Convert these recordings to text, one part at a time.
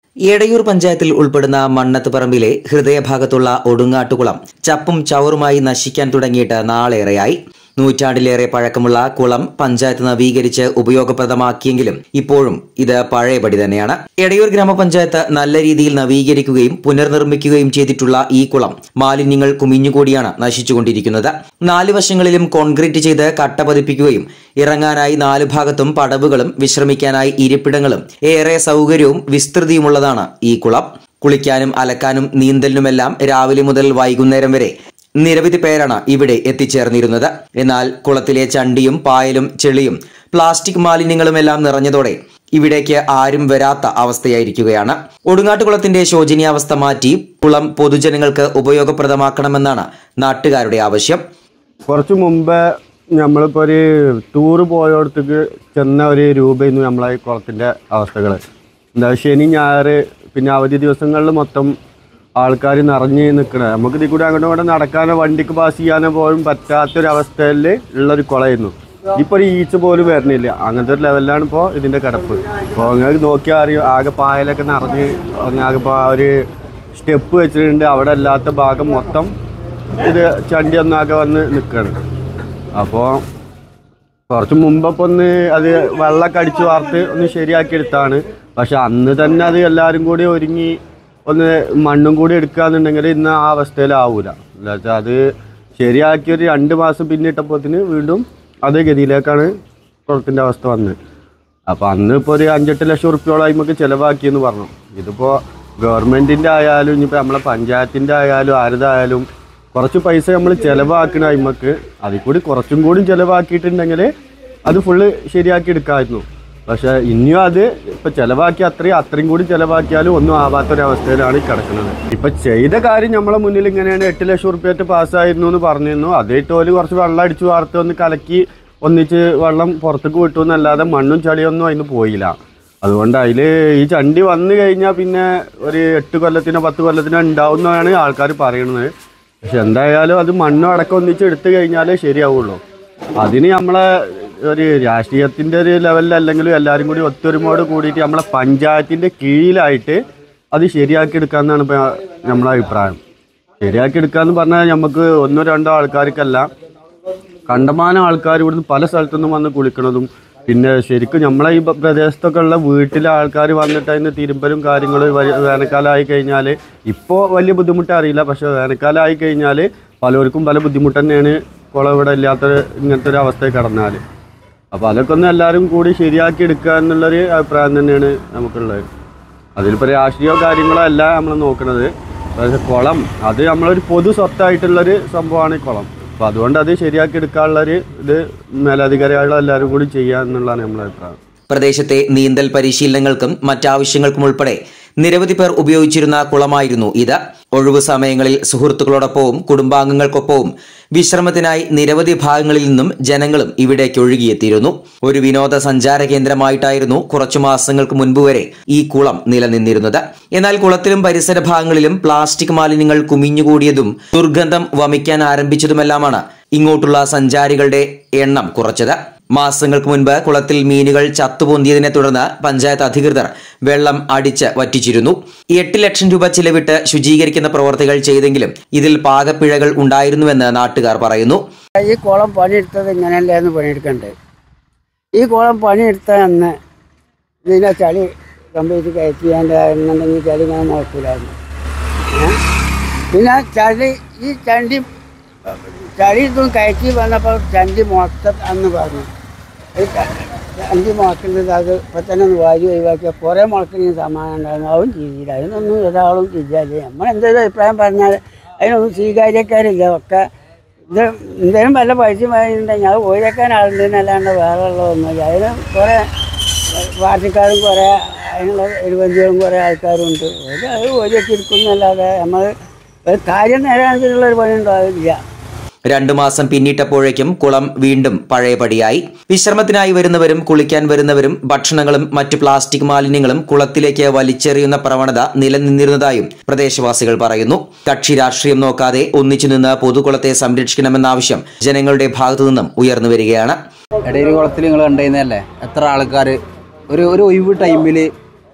എടയൂർ പഞ്ചായത്തിൽ ഉൾപ്പെടുന്ന മണ്ണത്ത് പറമ്പിലെ ഹൃദയഭാഗത്തുള്ള ഒടുങ്ങാട്ടുകുളം ചപ്പും ചവറുമായി നശിക്കാൻ തുടങ്ങിയിട്ട് നാളേറെയായി നൂറ്റാണ്ടിലേറെ പഴക്കമുള്ള കുളം പഞ്ചായത്ത് നവീകരിച്ച് ഉപയോഗപ്രദമാക്കിയെങ്കിലും ഇപ്പോഴും ഇത് പഴയപടി തന്നെയാണ് എടയൂർ ഗ്രാമപഞ്ചായത്ത് നല്ല രീതിയിൽ നവീകരിക്കുകയും പുനർനിർമ്മിക്കുകയും ചെയ്തിട്ടുള്ള ഈ കുളം മാലിന്യങ്ങൾ കുമിഞ്ഞുകൂടിയാണ് നശിച്ചുകൊണ്ടിരിക്കുന്നത് നാല് വശങ്ങളിലും കോൺക്രീറ്റ് ചെയ്ത് കട്ട പതിപ്പിക്കുകയും ഇറങ്ങാനായി നാലു ഭാഗത്തും പടവുകളും വിശ്രമിക്കാനായി ഇരിപ്പിടങ്ങളും ഏറെ സൗകര്യവും വിസ്തൃതിയുമുള്ളതാണ് ഈ കുളം കുളിക്കാനും അലക്കാനും നീന്തലിനുമെല്ലാം രാവിലെ മുതൽ വൈകുന്നേരം വരെ നിരവധി പേരാണ് ഇവിടെ എത്തിച്ചേർന്നിരുന്നത് എന്നാൽ കുളത്തിലെ ചണ്ടിയും പായലും ചെളിയും പ്ലാസ്റ്റിക് മാലിന്യങ്ങളുമെല്ലാം നിറഞ്ഞതോടെ ഇവിടേക്ക് ആരും വരാത്ത അവസ്ഥയായിരിക്കുകയാണ് ഒടുങ്ങാട്ടുകുളത്തിന്റെ ശോചനീയാവസ്ഥ മാറ്റി കുളം പൊതുജനങ്ങൾക്ക് ഉപയോഗപ്രദമാക്കണമെന്നാണ് നാട്ടുകാരുടെ ആവശ്യം കുറച്ച് മുമ്പ് നമ്മളിപ്പോൾ ഒരു ടൂറ് പോയോടത്തേക്ക് ചെന്ന ഒരു രൂപയായിരുന്നു നമ്മളെ ഈ കുളത്തിൻ്റെ അവസ്ഥകൾ എന്താ ശനി ഞായർ പിന്നെ അവധി ദിവസങ്ങളിൽ മൊത്തം ആൾക്കാർ നിറഞ്ഞ് നിൽക്കണേ നമുക്ക് ഇതിൽ കൂടെ അങ്ങോട്ടും ഇങ്ങോട്ടും നടക്കാനോ വണ്ടിക്ക് പാസ് ചെയ്യാനോ പോലും പറ്റാത്തൊരവസ്ഥയിൽ ഉള്ളൊരു കുളമായിരുന്നു ഇപ്പോൾ ഒരു ഈച്ച പോലും വരുന്നില്ല അങ്ങനത്തെ ഒരു ലെവലിലാണ് ഇപ്പോൾ ഇതിൻ്റെ കിടപ്പ് അപ്പോൾ നിങ്ങൾക്ക് നോക്കിയാൽ അറിയും ആകെ പായലൊക്കെ നിറഞ്ഞ് അങ്ങ് ആകെ ഇപ്പോൾ ഒരു സ്റ്റെപ്പ് വെച്ചിട്ടുണ്ട് അവിടെ അല്ലാത്ത ഭാഗം മൊത്തം ഇത് ചണ്ടി ഒന്നാകെ വന്ന് നിൽക്കുകയാണ് അപ്പോൾ കുറച്ച് മുമ്പൊക്കെ ഒന്ന് അത് വെള്ളമൊക്കെ അടിച്ച് വാർത്ത് ഒന്ന് ശരിയാക്കി എടുത്താണ് പക്ഷെ അന്ന് തന്നെ അത് എല്ലാവരും കൂടി ഒരുങ്ങി ഒന്ന് മണ്ണും കൂടി എടുക്കുകയെന്നുണ്ടെങ്കിൽ ഇന്ന് ആ അവസ്ഥയിലാവൂല എന്താ വെച്ചാൽ അത് ശരിയാക്കി ഒരു രണ്ട് മാസം പിന്നിട്ടപ്പോത്തിന് വീണ്ടും അതേ ഗതിയിലേക്കാണ് കുളത്തിൻ്റെ അവസ്ഥ വന്നത് അപ്പോൾ അന്ന് ഇപ്പോൾ ഒരു അഞ്ചെട്ട് ലക്ഷം ഉറുപ്പ്യോളം നമുക്ക് ചിലവാക്കിയെന്ന് പറഞ്ഞു ഇതിപ്പോൾ ഗവൺമെൻറ്റിൻ്റെ ആയാലും ഇനിയിപ്പോൾ നമ്മളെ പഞ്ചായത്തിൻ്റെ ആയാലും ആരുതായാലും കുറച്ച് പൈസ നമ്മൾ ചിലവാക്കണ അയിമക്ക് അതിൽ കൂടി കുറച്ചും കൂടി ചിലവാക്കിയിട്ടുണ്ടെങ്കിൽ അത് ഫുള്ള് ശരിയാക്കി എടുക്കാമായിരുന്നു പക്ഷേ ഇനിയും അത് ഇപ്പം ചിലവാക്കി അത്രയും അത്രയും കൂടി ചിലവാക്കിയാലും ഒന്നും ആവാത്തൊരവസ്ഥയിലാണ് ഈ കിടക്കുന്നത് ഇപ്പം ചെയ്ത കാര്യം നമ്മളെ മുന്നിൽ ഇങ്ങനെയാണ് എട്ട് ലക്ഷം ഉറുപ്പ്യായിട്ട് പാസ്സായിരുന്നു എന്ന് പറഞ്ഞിരുന്നു അതേറ്റ് ഓല് കുറച്ച് വെള്ളം അടിച്ചു വാർത്ത് ഒന്ന് കലക്കി ഒന്നിച്ച് വെള്ളം പുറത്തേക്ക് വിട്ടു എന്നല്ലാതെ മണ്ണും ചളിയൊന്നും അതിന് പോയില്ല അതുകൊണ്ട് അതിൽ ഈ ചണ്ടി വന്നു കഴിഞ്ഞാൽ പിന്നെ ഒരു എട്ട് കൊല്ലത്തിനോ പത്ത് കൊല്ലത്തിനോ ഉണ്ടാവുന്നതാണ് ആൾക്കാർ പറയുന്നത് പക്ഷെ എന്തായാലും അത് മണ്ണും അടക്കം ഒന്നിച്ച് എടുത്തു കഴിഞ്ഞാലേ ശരിയാവുള്ളൂ അതിന് നമ്മളെ ഒരു രാഷ്ട്രീയത്തിൻ്റെ ഒരു ലെവലിൽ അല്ലെങ്കിലും എല്ലാവരും കൂടി ഒത്തൊരുമയോട് കൂടിയിട്ട് നമ്മളെ പഞ്ചായത്തിൻ്റെ കീഴിലായിട്ട് അത് ശരിയാക്കി എടുക്കാമെന്നാണ് ഇപ്പോൾ നമ്മളെ അഭിപ്രായം ശരിയാക്കി എടുക്കാന്ന് പറഞ്ഞാൽ നമുക്ക് ഒന്നോ രണ്ടോ ആൾക്കാർക്കല്ല കണ്ടമാനം ആൾക്കാർ ഇവിടുന്ന് പല സ്ഥലത്തു നിന്നും വന്ന് കുളിക്കണതും പിന്നെ ശരിക്കും നമ്മളെ ഈ പ്രദേശത്തൊക്കെ ഉള്ള വീട്ടിലെ ആൾക്കാർ വന്നിട്ട് അതിന് തിരുമ്പലും കാര്യങ്ങളും വേനൽക്കാലമായി കഴിഞ്ഞാൽ ഇപ്പോൾ വലിയ ബുദ്ധിമുട്ട് അറിയില്ല പക്ഷെ വേനൽക്കാലമായി കഴിഞ്ഞാൽ പലർക്കും പല ബുദ്ധിമുട്ട് തന്നെയാണ് കുളം ഇവിടെ ഇല്ലാത്ത ഇങ്ങനത്തെ ഒരു അവസ്ഥയിൽ കടന്നാൽ അപ്പോൾ അതൊക്കെ ഒന്ന് എല്ലാവരും കൂടി ശരിയാക്കി എടുക്കുക എന്നുള്ളൊരു അഭിപ്രായം തന്നെയാണ് നമുക്കുള്ളത് അതിലിപ്പോൾ രാഷ്ട്രീയമോ കാര്യങ്ങളോ അല്ല നമ്മൾ നോക്കുന്നത് പക്ഷേ കുളം അത് നമ്മളൊരു പൊതു സ്വത്തായിട്ടുള്ളൊരു സംഭവമാണ് ഈ കുളം അപ്പോൾ അതുകൊണ്ട് അത് ശരിയാക്കി എടുക്കാനുള്ളൊരു ഇത് മേലധികാരികൾ എല്ലാവരും കൂടി ചെയ്യുക എന്നുള്ളതാണ് നമ്മളെ അഭിപ്രായം പ്രദേശത്തെ നീന്തൽ പരിശീലനങ്ങൾക്കും മറ്റാവശ്യങ്ങൾക്കും ഉൾപ്പെടെ നിരവധി പേർ ഉപയോഗിച്ചിരുന്ന കുളമായിരുന്നു ഇത് ഒഴിവു സമയങ്ങളിൽ സുഹൃത്തുക്കളോടൊപ്പവും കുടുംബാംഗങ്ങൾക്കൊപ്പവും വിശ്രമത്തിനായി നിരവധി ഭാഗങ്ങളിൽ നിന്നും ജനങ്ങളും ഇവിടേക്ക് ഒഴുകിയെത്തിയിരുന്നു ഒരു വിനോദസഞ്ചാര കേന്ദ്രമായിട്ടായിരുന്നു കുറച്ചു മാസങ്ങൾക്ക് മുൻപ് വരെ ഈ കുളം നിലനിന്നിരുന്നത് എന്നാൽ കുളത്തിലും പരിസര ഭാഗങ്ങളിലും പ്ലാസ്റ്റിക് മാലിന്യങ്ങൾ കുമിഞ്ഞുകൂടിയതും ദുർഗന്ധം വമിക്കാൻ ആരംഭിച്ചതുമെല്ലാമാണ് ഇങ്ങോട്ടുള്ള സഞ്ചാരികളുടെ എണ്ണം കുറച്ചത് മാസങ്ങൾക്ക് മുൻപ് കുളത്തിൽ മീനുകൾ ചത്തുപൊന്തിയതിനെ തുടർന്ന് പഞ്ചായത്ത് അധികൃതർ വെള്ളം അടിച്ച് വറ്റിച്ചിരുന്നു എട്ട് ലക്ഷം രൂപ ചിലവിട്ട് ശുചീകരിക്കുന്ന പ്രവർത്തികൾ ചെയ്തെങ്കിലും ഇതിൽ പാകപ്പിഴകൾ ഉണ്ടായിരുന്നുവെന്ന് നാട്ടുകാർ പറയുന്നു ഈ കുളം പണിയെടുത്തത് ഇങ്ങനെയല്ലേ എന്ന് പണിയെടുക്കണ്ടേ ഈ കുളം പണിയെടുത്ത അന്ന് ഇതിനെ ചളി കംപ്ലീറ്റ് കയറ്റി അതിൻ്റെ എന്നുണ്ടെങ്കിൽ ചളി ഇങ്ങനെ മുളക്കില്ലായിരുന്നു ഏ? പിന്നെ ചളി ഈ ചണ്ടി ചളി ഇതും കയറ്റി വന്നപ്പോൾ ചണ്ടി മൊത്തം അന്ന് പറഞ്ഞു ഈ ച- ചണ്ടി മുളക്കുന്നത് അത് ഇപ്പം തന്നെ ഒന്ന് വാരി ഒഴിവാക്കിയ കുറേ മുളക്കുന്ന സമാധാനം ഉണ്ടായിരുന്നു അതും ചെയ്തില്ല അതിനൊന്നും ഒരാളും ചെയ്തില്ല നമ്മൾ എന്തെങ്കിലും അഭിപ്രായം പറഞ്ഞാൽ അതിനൊന്നും സ്വീകാര്യക്കാരില്ല ഒക്കെ ഇത് എന്തെങ്കിലും വല്ല പൈസ വാങ്ങിയിട്ടുണ്ടെങ്കിൽ അത് ഒഴിവാക്കാൻ ആളുണ്ടെന്നല്ലാണ്ട് വേറെ ഉള്ളതൊന്നുമില്ല അതിന് കുറേ പാർട്ടിക്കാരും കുറേ അതിനുള്ള എഴുപഞ്ചുകളും കുറേ ആൾക്കാരുണ്ട് ഒരു അത് ഒഴിവാക്കി എടുക്കുന്നല്ലാതെ നമ്മൾ ഒരു കാര്യം നേടാനുള്ള ഒരു പണി ഉണ്ടാവില്ല രണ്ടു മാസം പിന്നിട്ടപ്പോഴേക്കും കുളം വീണ്ടും പഴയപടിയായി വിശ്രമത്തിനായി വരുന്നവരും കുളിക്കാൻ വരുന്നവരും ഭക്ഷണങ്ങളും മറ്റു പ്ലാസ്റ്റിക് മാലിന്യങ്ങളും കുളത്തിലേക്ക് വലിച്ചെറിയുന്ന പ്രവണത നിലനിന്നിരുന്നതായും പ്രദേശവാസികൾ പറയുന്നു കക്ഷി രാഷ്ട്രീയം നോക്കാതെ ഒന്നിച്ചു നിന്ന് പൊതുകുളത്തെ സംരക്ഷിക്കണമെന്ന ആവശ്യം ജനങ്ങളുടെ ഭാഗത്തു നിന്നും ഉയർന്നു വരികയാണ് ഇടയിൽ കുളത്തിൽ നിങ്ങൾ കണ്ടുകഴിഞ്ഞല്ലേ എത്ര ആൾക്കാർ ഒരു ഒരു ഒഴിവ് ടൈമിൽ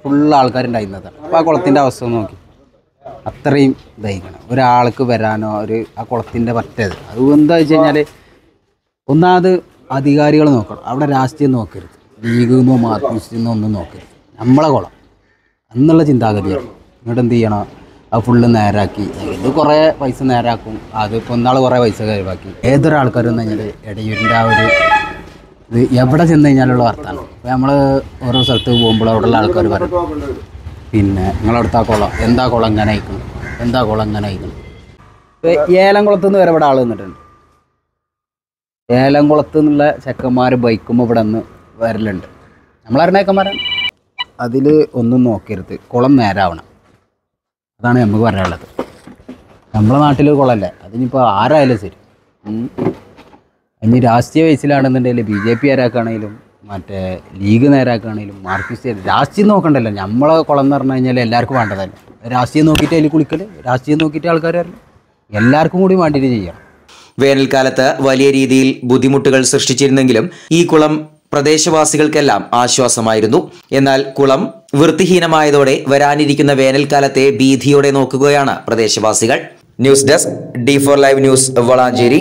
ഫുള്ള് ആൾക്കാരുണ്ടായിരുന്നതാണ് അപ്പോൾ ആ കുളത്തിൻ്റെ അവസ്ഥ ഒന്ന് നോക്കി അത്രയും ഇതായിക്കണം ഒരാൾക്ക് വരാനോ ഒരു ആ കുളത്തിൻ്റെ പറ്റത് അത് എന്താ വെച്ച് കഴിഞ്ഞാൽ ഒന്നാമത് അധികാരികൾ നോക്കണം അവിടെ രാഷ്ട്രീയം നോക്കരുത് ലീഗ് എന്നോ മാർക്സിസ്റ്റ് എന്നോ ഒന്നും നോക്കരുത് നമ്മളെ കുളം എന്നുള്ള ചിന്താഗതിയാണ് ഇങ്ങോട്ട് എന്ത് ചെയ്യണം അത് ഫുള്ള് നേരാക്കി ഇത് കുറേ പൈസ നേരാക്കും അതിപ്പോൾ ഒന്നാൾ കുറേ പൈസ കഴിവാക്കി ഏതൊരാൾക്കാരും എന്ന് കഴിഞ്ഞാൽ ഇടയൂരിൻ്റെ ആ ഒരു ഇത് എവിടെ ചെന്ന് കഴിഞ്ഞാലുള്ള വർത്താനം ഇപ്പോൾ നമ്മൾ ഓരോ സ്ഥലത്ത് പോകുമ്പോൾ അവിടെയുള്ള ആൾക്കാർ പറയും പിന്നെ നിങ്ങളടുത്ത ആ കുളം എന്താ കുളം ഇങ്ങനെ അയക്കണം എന്താ കുളം ഇങ്ങനെ അയക്കണം ഇപ്പോൾ ഏലംകുളത്ത് നിന്ന് വരെ ഇവിടെ ആൾ നിന്നിട്ടുണ്ട് ഏലംകുളത്ത് നിന്നുള്ള ചെക്കന്മാർ ബൈക്കുമ്പോൾ ഇവിടെ നിന്ന് വരലുണ്ട് നമ്മളറിഞ്ഞേക്കന്മാരാണ് അതിൽ ഒന്നും നോക്കരുത് കുളം നേരാവണം അതാണ് നമുക്ക് പറയാനുള്ളത് നമ്മളെ നാട്ടിൽ കുളമല്ലേ അതിനിപ്പോൾ ആരായാലും ശരി ഉം. ഇനി രാഷ്ട്രീയ വയസ്സിലാണെന്നുണ്ടെങ്കിൽ ബി ജെ പി നേരാക്കുകയാണെങ്കിലും മറ്റേ ലീഗ് നേരാക്കുകയാണെങ്കിലും മാർക്സിസ്റ്റ് രാഷ്ട്രീയം നോക്കണ്ടല്ലോ നമ്മളെ കുളം എന്ന് പറഞ്ഞു കഴിഞ്ഞാൽ എല്ലാവർക്കും വേണ്ടതല്ലേ രാഷ്ട്രീയം നോക്കിയിട്ട് അതിൽ കുളിക്കൽ രാഷ്ട്രീയം നോക്കിയിട്ട് ആൾക്കാർ വരല് എല്ലാവർക്കും കൂടി വേണ്ടിയിട്ട് ചെയ്യണം വേനൽക്കാലത്ത് വലിയ രീതിയിൽ ബുദ്ധിമുട്ടുകൾ സൃഷ്ടിച്ചിരുന്നെങ്കിലും ഈ കുളം പ്രദേശവാസികൾക്കെല്ലാം ആശ്വാസമായിരുന്നു എന്നാൽ കുളം വൃത്തിഹീനമായതോടെ വരാനിരിക്കുന്ന വേനൽക്കാലത്തെ ഭീതിയോടെ നോക്കുകയാണ് പ്രദേശവാസികൾ news desk D four live news Valanchery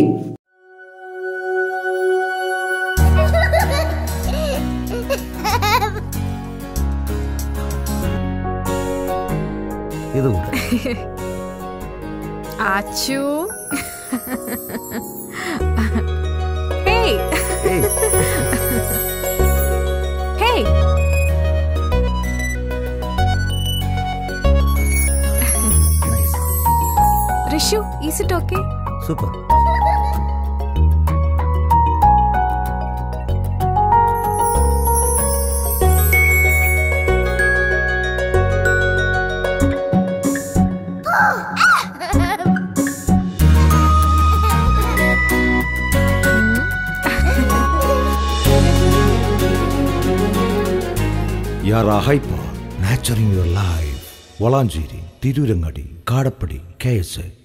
Achu hey hey Rishu is it okay super യാർ hyper nurturing your life Valanchery Tirurangadi Kadappadi K S A